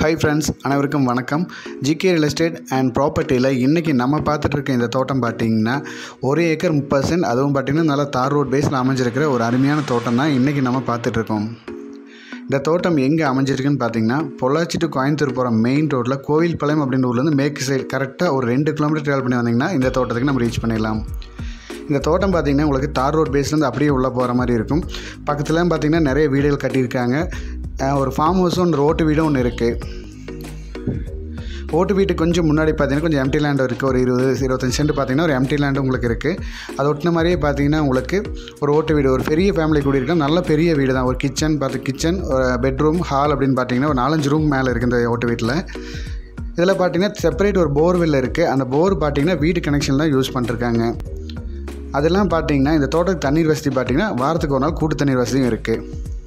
high friends அனைவருக்கும் வணக்கம் GK real estate and ப்ராப்பர்ட்டியில் இன்றைக்கி நம்ம பார்த்துட்டு இருக்க இந்த தோட்டம் பார்த்தீங்கன்னா ஒரு ஏக்கர் முப்பது சென்ட் அதுவும் பார்த்தீங்கன்னா நல்லா தார் ரோட் பேஸில் அமைஞ்சிருக்கிற ஒரு அருமையான தோட்டம் தான் இன்றைக்கி நம்ம பார்த்துட்டு இருக்கோம் இந்த தோட்டம் எங்கே அமைஞ்சிருக்குன்னு பார்த்தீங்கன்னா பொள்ளாச்சி டு கோயம்புத்தூர் போகிற மெயின் ரோட்டில் கோவில்பாளையம் அப்படின்ற ஊர்லேருந்து மேற்கு சைடு கரெக்டாக ஒரு ரெண்டு கிலோமீட்டர் ட்ராவல் பண்ணி வந்தீங்கன்னா இந்த தோட்டத்துக்கு நம்ம ரீச் பண்ணிடலாம் இந்த தோட்டம் பார்த்திங்கன்னா உங்களுக்கு தார் ரோட் பேஸ்லேருந்து அப்படியே உள்ளே போகிற மாதிரி இருக்கும் பக்கத்தில் பார்த்திங்கன்னா நிறைய வீடுகள் கட்டியிருக்காங்க அஹ் ஒரு ஃபார்ம் ஹவுஸும் ஒன்று ஓட்டு வீடும் ஒன்று இருக்குது ஓட்டு வீட்டுக்கு கொஞ்சம் முன்னாடி பார்த்தீங்கன்னா கொஞ்சம் எம்டி லேண்ட் இருக்குது ஒரு இருபது இருபத்தஞ்சு சென்ட் பார்த்தீங்கன்னா ஒரு எம்டி லேண்டு உங்களுக்கு இருக்குது அது ஒட்டின மாதிரியே பார்த்தீங்கன்னா உங்களுக்கு ஒரு ஓட்டு வீடு ஒரு பெரிய ஃபேமிலி கூடியிருக்க நல்ல பெரிய வீடு தான் ஒரு கிச்சன் பார்த்து கிச்சன் பெட்ரூம் ஹால் அப்படின்னு பார்த்தீங்கன்னா ஒரு நாலஞ்சு ரூம் மேலே இருக்குது இந்த ஓட்டு வீட்டில் இதில் பார்த்தீங்கன்னா செப்பரேட் ஒரு போர்வெல் இருக்குது அந்த போர் பார்த்தீங்கன்னா வீடு கனெக்ஷன் தான் யூஸ் பண்ணிருக்காங்க அதெல்லாம் பார்த்தீங்கன்னா இந்த தோட்டத்துக்கு தண்ணீர் வசதி பார்த்தீங்கன்னா வாரத்துக்கு ஒரு நாள் கூட்டு தண்ணீர் வசதியும் இருக்குது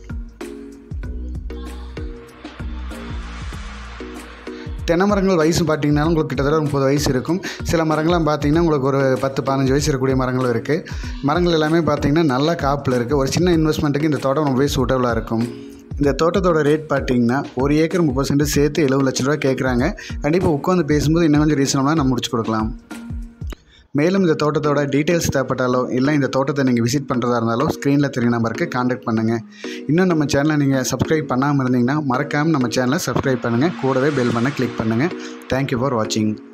தென்னை மரங்கள் வயசு பார்த்தீங்கன்னா உங்களுக்கு கிட்டத்தட்ட ஒரு முப்பது வயசு இருக்கும் சில மரங்கள்லாம் பார்த்தீங்கன்னா உங்களுக்கு ஒரு பத்து பதினஞ்சு வயசு இருக்கக்கூடிய மரங்களும் இருக்குது மரங்கள் எல்லாமே பார்த்தீங்கன்னா நல்ல காப்பில் இருக்குது ஒரு சின்ன இன்வெஸ்ட்மெண்ட்டுக்கு இந்த தோட்டம் ரொம்பவே சூட்டபுளாக இருக்கும் இந்த தோட்டத்தோட ரேட் பார்த்தீங்கன்னா ஒரு ஏக்கர் முப்பது சென்ட் சேர்த்து எழுபது லட்ச ரூபா கேட்குறாங்க கண்டிப்பாக உட்காந்து பேசும்போது இன்னும் கொஞ்சம் ரீசனபிளாக நம்ம முடிச்சு கொடுக்கலாம் மேலும் இந்த தோட்டத்தோட டீட்டெயில்ஸ் தேவைப்பட்டாலோ இல்லை இந்த தோட்டத்தை நீங்கள் விசிட் பண்ணுறதா இருந்தாலோ ஸ்க்ரீனில் தெரிய நம்பருக்கு காண்டாக்ட் பண்ணுங்கள் இன்னும் நம்ம சேனலை நீங்கள் சப்ஸ்கிரைப் பண்ணாமல் இருந்தீங்கன்னா மறக்காமல் நம்ம சேனலை சப்ஸ்கிரைப் பண்ணுங்கள் கூடவே பெல் பண்ண கிளிக் பண்ணுங்கள் தேங்க்யூ ஃபார் வாட்சிங்